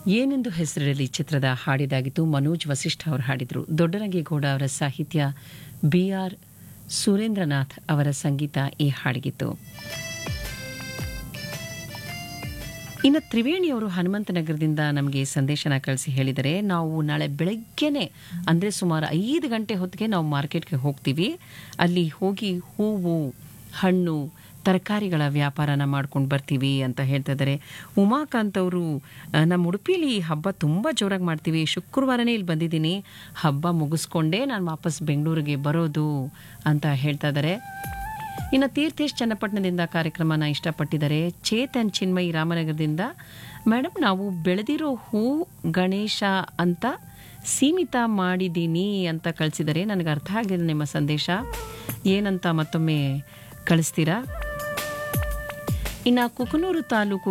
ಏನೆಂದು ಹೆಸರಿಡಲಿ ಚಿತ್ರದ ಹಾಡಿದಾಗಿತ್ತು ಮನೋಜ್ ವಸಿಷ್ಠ ಅವರು ಹಾಡಿದರು ದೊಡ್ಡರಂಗೇಗೌಡ ಅವರ ಸಾಹಿತ್ಯ ಬಿ ಆರ್ ಸುರೇಂದ್ರನಾಥ್ ಅವರ ಸಂಗೀತ ಈ ಹಾಡಿಗಿತ್ತು ಇನ್ನು ತ್ರಿವೇಣಿಯವರು ಹನುಮಂತನಗರದಿಂದ ನಮಗೆ ಸಂದೇಶನ ಕಳಿಸಿ ಹೇಳಿದರೆ ನಾವು ನಾಳೆ ಬೆಳಗ್ಗೆನೆ ಅಂದರೆ ಸುಮಾರು ಐದು ಗಂಟೆ ಹೊತ್ತಿಗೆ ನಾವು ಮಾರ್ಕೆಟ್ಗೆ ಹೋಗ್ತೀವಿ ಅಲ್ಲಿ ಹೋಗಿ ಹೂವು ಹಣ್ಣು ತರಕಾರಿಗಳ ವ್ಯಾಪಾರನ ಮಾಡ್ಕೊಂಡು ಬರ್ತೀವಿ ಅಂತ ಹೇಳ್ತಾ ಇದ್ದಾರೆ ಉಮಾಕಾಂತ್ ಅವರು ಆ, ನಮ್ಮ ಉಡುಪಿಲಿ ಈ ಹಬ್ಬ ತುಂಬ ಜೋರಾಗಿ ಮಾಡ್ತೀವಿ ಶುಕ್ರವಾರನೇ ಇಲ್ಲಿ ಬಂದಿದ್ದೀನಿ ಹಬ್ಬ ಮುಗಿಸ್ಕೊಂಡೇ ನಾನು ವಾಪಸ್ ಬೆಂಗಳೂರಿಗೆ ಬರೋದು ಅಂತ ಹೇಳ್ತಾ ಇದ್ದಾರೆ ಇನ್ನು ತೀರ್ಥೇಶ್ ಚನ್ನಪಟ್ಟಣದಿಂದ ಕಾರ್ಯಕ್ರಮನ ಇಷ್ಟಪಟ್ಟಿದ್ದಾರೆ ಚೇತನ್ ಚಿನ್ಮಯಿ ರಾಮನಗರದಿಂದ ಮೇಡಮ್ ನಾವು ಬೆಳೆದಿರೋ ಹೂ ಗಣೇಶ ಅಂತ ಸೀಮಿತ ಮಾಡಿದ್ದೀನಿ ಅಂತ ಕಳಿಸಿದರೆ ನನಗೆ ಅರ್ಥ ಆಗಿಲ್ಲ ನಿಮ್ಮ ಸಂದೇಶ ಏನಂತ ಮತ್ತೊಮ್ಮೆ ಕಳಿಸ್ತೀರಾ ಇನ್ನು ಕುಕನೂರು ತಾಲೂಕು